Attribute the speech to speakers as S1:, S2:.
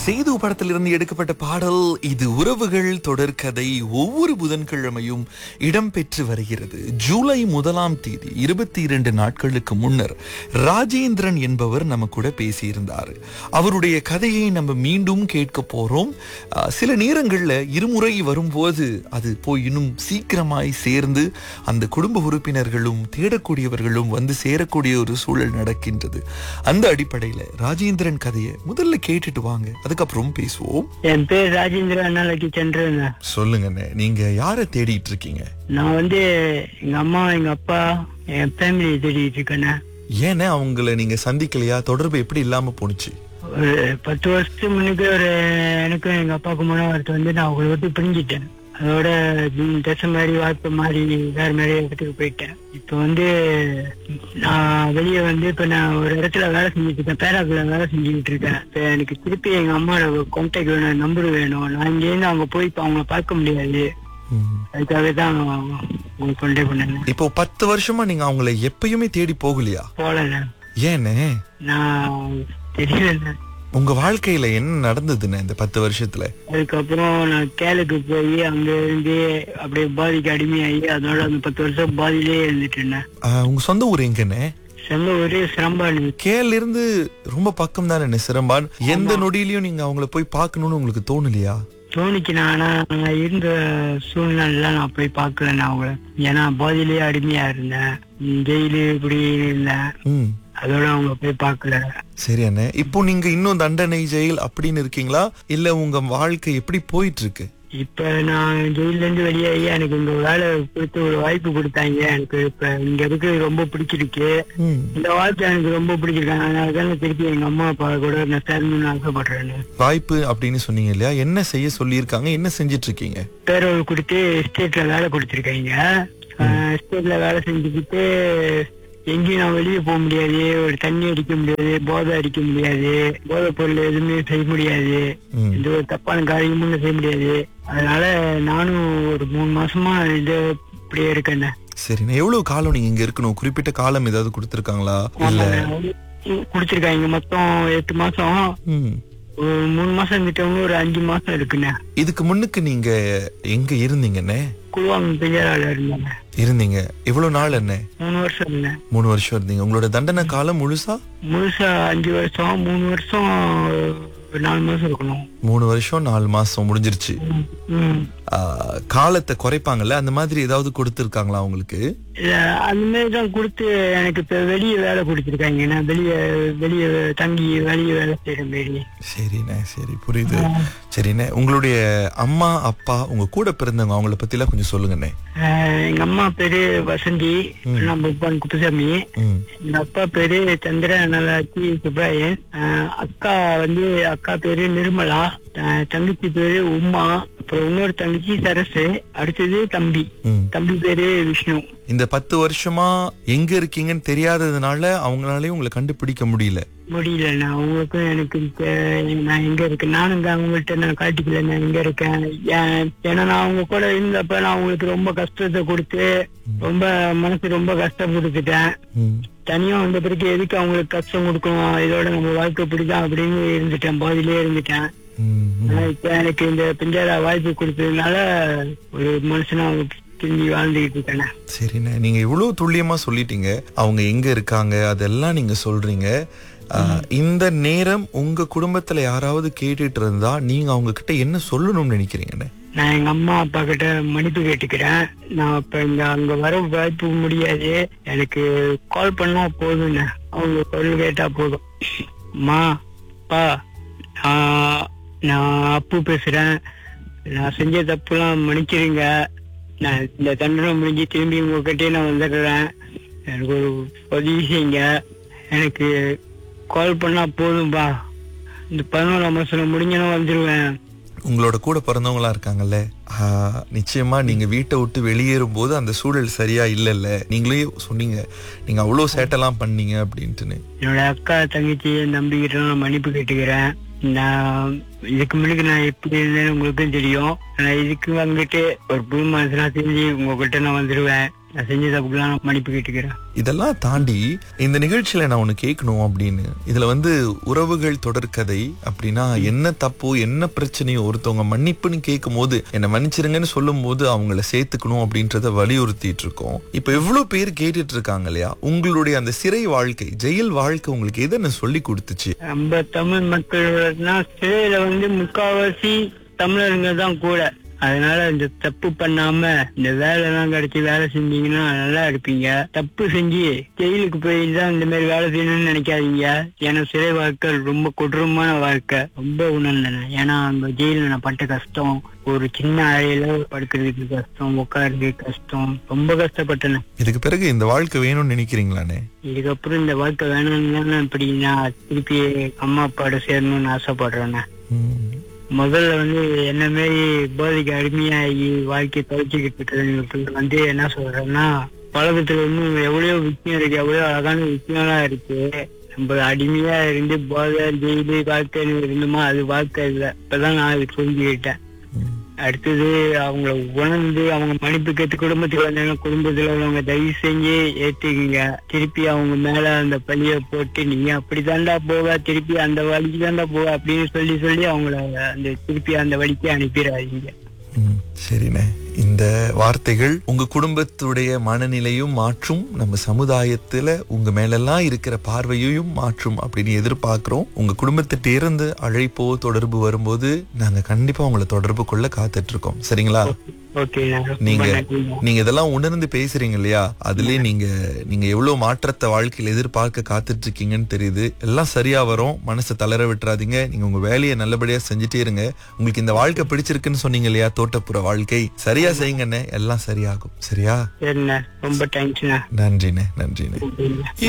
S1: சேது படத்திலிருந்து எடுக்கப்பட்ட பாடல் இது உறவுகள் தொடர்கதை ஒவ்வொரு புதன்கிழமையும் இடம்பெற்று வருகிறது ஜூலை முதலாம் தேதி இருபத்தி இரண்டு நாட்களுக்கு முன்னர் ராஜேந்திரன் என்பவர் நம்ம கூட பேசியிருந்தார் அவருடைய கதையை நம்ம மீண்டும் கேட்க போறோம் அஹ், சில நேரங்கள்ல இருமுறை வரும்போது அது போய் இன்னும் சீக்கிரமாய் சேர்ந்து அந்த குடும்ப உறுப்பினர்களும் தேடக்கூடியவர்களும் வந்து சேரக்கூடிய ஒரு சூழல் நடக்கின்றது அந்த அடிப்படையில ராஜேந்திரன் கதையை முதல்ல கேட்டுட்டு வாங்க அதுக்கப்புறம் பேசுவோம்
S2: என் பேர் ராஜேந்திர அண்ணாலக்கி சந்திரன்
S1: சொல்லுங்கண்ணே நீங்க யாரை தேடிட்டு இருக்கீங்க
S2: நான் வந்து எங்க அம்மா எங்க அப்பா என் ஃபேமிலி தேடிட்டு இருக்கேண்ணே
S1: ஏன்னா அவங்கள நீங்க சந்திக்கலையா தொடர்பு எப்படி இல்லாம போணுச்சு
S2: ஒரு பத்து வருஷத்துக்கு முன்னுக்கு ஒரு எனக்கும் எங்க அப்பாவுக்கு மன வருத்தம் வந்து நான் அவங்களை விட்டு பிரிஞ்சிட்டேன் அதோட ம், தசை மாதிரி வாய்ப்பு மாதிரி வேற மாதிரி இடத்துக்கு போயிட்டேன் இப்போ வந்து நான் வெளியே வந்து இப்ப நான் ஒரு இடத்துல வேலை செஞ்சுட்டு இருக்கேன் பேராக்குள்ள வேலை செஞ்சுக்கிட்டு இருக்கேன் இப்ப எனக்கு திருப்பி எங்க அம்மாவோட கான்டாக்ட் வேணும் நம்பர் வேணும் நான் இங்கேருந்து அவங்க போய் இப்ப அவங்கள பார்க்க முடியாது
S1: ம்.
S2: அதுக்காக தான் உங்களுக்கு கொண்டே பண்ணேன்
S1: இப்போ பத்து வருஷமா நீங்க அவங்கள எப்பயுமே தேடி போகலையா
S2: போகல
S1: ஏண்ணே
S2: நான் தெரியல
S1: உங்க வாழ்க்கையில என்ன நடந்ததுண்ணே இந்த பத்து வருஷத்துல
S2: அதுக்கப்புறம் நான் கேலுக்கு போய் அங்க இருந்து அப்படியே பாதிக்கு அடிமையாகி அதோட அந்த பத்து வருஷம் பாதியிலே இருந்துட்டு இருந்தேன்
S1: ஆஹ், உங்க சொந்த ஊர் எங்கண்ணே
S2: சொந்த ஒரே சிரம்பாடு
S1: கேல இருந்து ரொம்ப பக்கம் தானே சிரம்பான் எந்த நொடியிலயும் நீங்க அவங்கள போய் பார்க்கணும்னு உங்களுக்கு தோணலையா
S2: தோணிக்கு நான் ஆனா நான் இருந்த சூழ்நிலை நான் போய் பார்க்கல நான் அவங்கள ஏன்னா பாதியிலேயே அடிமையா இருந்தேன் ம், ஜெயிலு இப்படி இருந்தேன்
S1: ம்
S2: அதோட அவங்க போய் பார்க்கல
S1: சரி அண்ணே இப்போ நீங்க இன்னும் தண்டனை ஜெயில் அப்படின்னு இருக்கீங்களா இல்ல உங்க வாழ்க்கை எப்படி போயிட்டு இருக்கு
S2: இப்ப நான் ஜெயில இருந்து வெளியாகி எனக்கு இங்க வேலை கொடுத்து ஒரு வாய்ப்பு கொடுத்தாங்க எனக்கு இப்ப இங்க இருக்கிறது ரொம்ப பிடிச்சிருக்கு
S1: ம்.
S2: இந்த வாழ்க்கை எனக்கு ரொம்ப பிடிச்சிருக்கு அதனால தான் நான் திருப்பி எங்க அம்மா அப்பா கூட நான் சேரணும்னு ஆசைப்படுறேன்னு
S1: வாய்ப்பு அப்படின்னு சொன்னீங்க இல்லையா என்ன செய்ய சொல்லியிருக்காங்க என்ன செஞ்சிட்டு இருக்கீங்க
S2: பேரவை கொடுத்து ஸ்டேட்ல வேலை கொடுத்துருக்காங்க ஸ்டேட்ல வேலை செஞ்சுக்கிட்டு எங்கேயும் நான் வெளியே போக முடியாது ஒரு தண்ணி அடிக்க முடியாது போதை அடிக்க முடியாது போதை பொருள் எதுவுமே செய்ய முடியாது
S1: ம்.
S2: எந்த ஒரு தப்பான காரியமும் செய்ய முடியாது அதனால நானும் ஒரு மூணு மாசமா இது இப்படியே இருக்கேன்
S1: சரிண்ணே எவ்வளவு காலம் நீங்க இங்க இருக்கணும் குறிப்பிட்ட காலம் ஏதாவது கொடுத்திருக்காங்களா இல்ல
S2: குடிச்சிருக்காங்க மொத்தம் எட்டு மாசம்
S1: ம்.
S2: ஒரு மூணு மாசம் இருந்துட்டவங்க ஒரு அஞ்சு மாசம் இருக்குண்ணே
S1: இதுக்கு முன்னுக்கு நீங்க எங்க இருந்தீங்கண்ணே
S2: குழுவாங்க பெரியாரால இருந்தாங்க
S1: இருந்தீங்க எவ்வளவு நாள் என்ன
S2: மூணு வருஷம் இருந்தேன்
S1: மூணு வருஷம் இருந்தீங்க உங்களோட தண்டனை காலம் முழுசா
S2: முழுசா அஞ்சு வருஷம் மூணு வருஷம் ஒரு நாலு மாசம் இருக்கணும்
S1: மூணு வருஷம் நாலு மாசம் முடிஞ்சிருச்சு
S2: ம், ம்.
S1: ஆஹ், காலத்தை குறைப்பாங்கல்ல அந்த மாதிரி ஏதாவது கொடுத்திருக்காங்களா உங்களுக்கு
S2: இல்ல, அந்த மாதிரி தான் கொடுத்து எனக்கு இப்ப வெளியே வேலை கொடுத்துருக்காங்க நான் வெளியே வெளியே தங்கி வெளியே வேலை செய்யற மாரி
S1: சரிண்ணே சரி புரியுது சரிண்ணே உங்களுடைய அம்மா அப்பா உங்க கூட பிறந்தவங்க அவங்கள பத்தி எல்லாம் கொஞ்சம் சொல்லுங்கண்ணே
S2: ஆஹ் எங்க அம்மா பேரு வசந்தி நம்ம உப்பான் குப்புசாமி
S1: ம்
S2: எங்க அப்பா பேரு சந்திர நல்லாச்சி சுப்ராயன் ஆஹ் அக்கா வந்து அக்கா பேரு நிர்மலா ஆஹ் தங்கச்சி பேரு உமா அப்புறம் இன்னொரு தங்கச்சி சரசு அடுத்தது தம்பி
S1: ம்
S2: தம்பி பேரு விஷ்ணு
S1: இந்த பத்து வருஷமா எங்க இருக்கீங்கன்னு தெரியாததுனால அவங்களாலயும் உங்களை கண்டுபிடிக்க முடியல
S2: முடியல நான் அவங்களுக்கும் எனக்கு தெ- நான் எங்க இருக்கேன் நானும் இங்க அவங்கள்ட்ட நான் காட்டிக்கல நான் எங்க இருக்கேன் ஏன்- ஏன்னா நான் அவங்க கூட இருந்தப்ப நான் அவங்களுக்கு ரொம்ப கஷ்டத்தை கொடுத்து ரொம்ப மனசு ரொம்ப கஷ்டம் கொடுத்துட்டேன்
S1: ம்
S2: தனியா வந்த பிறகு எதுக்கு அவங்களுக்கு கஷ்டம் கொடுக்கணும் இதோட நம்ம வாழ்க்கை பிடிக்கும் அப்படின்னு இருந்துட்டேன் பாதியிலே இருந்துட்டேன்
S1: ம், ம்.
S2: ஆனா இப்ப எனக்கு இந்த பிஞ்சாரா வாய்ப்பு கொடுத்ததுனால ஒரு மனுஷனா திரும்பி வாழ்ந்துகிட்டு இருக்கேன்
S1: சரிண்ணே நீங்க இவ்வளவு துல்லியமா சொல்லிட்டீங்க அவங்க எங்க இருக்காங்க அதெல்லாம் நீங்க சொல்றீங்க ஆஹ், இந்த நேரம் உங்க குடும்பத்துல யாராவது கேட்டுட்டு இருந்தா நீங்க அவங்க கிட்ட என்ன சொல்லணும்னு நினைக்கிறீங்கண்ணே
S2: நான் எங்க அம்மா அப்பா கிட்ட மன்னிப்பு கேட்டுக்கிறேன் நான் இப்ப இங்க அங்க வர வாய்ப்பு முடியாது எனக்கு கால் பண்ணா போதும்ண்ணே அவங்க குரல் கேட்டா போதும் அம்மா அப்பா நான் நான் அப்பு பேசுறேன் நான் செஞ்ச தப்புலாம் மன்னிச்சிருங்க நான் இந்த தண்டனை முடிஞ்சு திரும்பி உங்ககிட்டயே நான் வந்துடுறேன் எனக்கு ஒரு உதவி செய்யுங்க எனக்கு கால் பண்ணா போதும்பா இந்த பதினோராம் மாசம் முடிஞ்சனா வந்துருவேன்
S1: உங்களோட கூட பிறந்தவங்களா இருக்காங்கல்ல ஆஹ், நிச்சயமா நீங்க வீட்டை விட்டு வெளியேறும் போது அந்த சூழல் சரியா இல்லல்ல நீங்களே சொன்னீங்க நீங்க அவ்வளவு சேட்டெல்லாம் பண்ணீங்க அப்படின்ட்டுன்னு
S2: என்னோட அக்கா தங்கச்சி நம்பிக்கிட்ட நான் மன்னிப்பு கேட்டுக்கிறேன் நான் இதுக்கு முன்னாடி நான் எப்படி இருந்தேன்னு உங்களுக்கும் தெரியும் நான் இதுக்கு வந்துட்டு ஒரு புது மனுஷனா தெரிஞ்சு உங்ககிட்ட நான் வந்துருவேன் நான் செஞ்ச தப்புக்கெல்லாம் நான் மன்னிப்பு கேட்டுக்கிறேன்
S1: இதெல்லாம் தாண்டி இந்த நிகழ்ச்சியில நான் ஒண்ணு கேட்கணும் அப்படின்னு இதுல வந்து உறவுகள் தொடர்கதை அப்படின்னா என்ன தப்போ என்ன பிரச்சனையோ ஒருத்தவங்க மன்னிப்புன்னு கேட்கும் போது என்ன மன்னிச்சிருங்கன்னு சொல்லும் போது அவங்கள சேர்த்துக்கணும் அப்படின்றத வலியுறுத்திட்டு இருக்கோம் இப்ப எவ்வளவு பேர் கேட்டுட்டு இருக்காங்க இல்லையா உங்களுடைய அந்த சிறை வாழ்க்கை ஜெயில் வாழ்க்கை உங்களுக்கு எதை சொல்லி கொடுத்துச்சு
S2: நம்ம தமிழ் மக்கள்னா சிறையில வந்து முக்காவாசி தமிழருங்க தான் கூட அதனால இந்த தப்பு பண்ணாம இந்த வேலை எல்லாம் கிடைச்சி வேலை செஞ்சீங்கன்னா நல்லா இருப்பீங்க தப்பு செஞ்சு ஜெயிலுக்கு போய் தான் இந்த மாதிரி வேலை செய்யணும்னு நினைக்காதீங்க ஏன்னா சிறை வாழ்க்கை ரொம்ப கொடூரமான வாழ்க்கை ரொம்ப உணர்ந்தேன் ஏன்னா அந்த ஜெயில நான் பட்ட கஷ்டம் ஒரு சின்ன அறையில படுக்கிறதுக்கு கஷ்டம் உட்கார்றதுக்கு கஷ்டம் ரொம்ப கஷ்டப்பட்டேன்
S1: இதுக்கு பிறகு இந்த வாழ்க்கை வேணும்னு நினைக்கிறீங்களானே
S2: இதுக்கப்புறம் இந்த வாழ்க்கை வேணும்னு இப்படி நான் திருப்பி அம்மா அப்பாவோட சேரணும்னு ஆசைப்படுறேன்
S1: ம்.
S2: முதல்ல வந்து என்ன மாரி போதைக்கு அடிமையாகி வாழ்க்கையை தொலைச்சிக்கிட்டு இருக்கிறவங்களுக்கு வந்து என்ன சொல்றேன்னா உலகத்துல இன்னும் எவ்வளவு விஷயம் இருக்கு எவ்வளவு அழகான விஷயம்லாம் இருக்கு நம்ம அடிமையா இருந்து போதை ஜெயிலு வாழ்க்கைன்னு இருந்தோமா அது வாழ்க்கை இல்லை இப்பதான் நான் அது புரிஞ்சுக்கிட்டேன்
S1: ம்.
S2: அடுத்தது அவங்கள உணர்ந்து அவங்க மன்னிப்பு கேட்டு குடும்பத்துக்கு வந்தாங்க குடும்பத்துல உள்ளவங்க தயவு செஞ்சு ஏத்துக்குங்க திருப்பி அவங்க மேல அந்த பழிய போட்டு நீங்க அப்படித்தாண்டா போவ திருப்பி அந்த வழிக்கு தாண்டா போவ அப்படின்னு சொல்லி சொல்லி அவங்கள அந்த திருப்பி அந்த வழிக்கு அனுப்பிடாதீங்க
S1: ம், சரிண்ணே இந்த வார்த்தைகள் உங்க குடும்பத்துடைய மனநிலையும் மாற்றும் நம்ம சமுதாயத்துல உங்க மேலெல்லாம் இருக்கிற பார்வையையும் மாற்றும் அப்படின்னு எதிர்பார்க்கிறோம் உங்க குடும்பத்திட்ட இருந்து அழைப்போ தொடர்பு வரும்போது நாங்க கண்டிப்பா உங்களை தொடர்பு கொள்ள காத்துட்டு இருக்கோம் சரிங்களா
S2: ஓகே
S1: நீங்க நீங்க இதெல்லாம் உணர்ந்து பேசுறீங்க இல்லையா அதுலயே நீங்க நீங்க எவ்வளவு மாற்றத்தை வாழ்க்கையில எதிர்பார்க்க காத்துட்டு இருக்கீங்கன்னு தெரியுது எல்லாம் சரியா வரும் மனசை தளர விட்டுறாதீங்க நீங்க உங்க வேலையை நல்லபடியா செஞ்சுட்டே இருங்க உங்களுக்கு இந்த வாழ்க்கை பிடிச்சிருக்குன்னு சொன்னீங்க இல்லையா தோட்டப்புற வாழ்க்கை சரியா செய்யுங்கண்ணே எல்லாம் சரியாகும் சரியா
S2: சரிண்ணே ரொம்ப தேங்க்ஸ்ண்ணே
S1: நன்றிண்ணே நன்றிண்ணே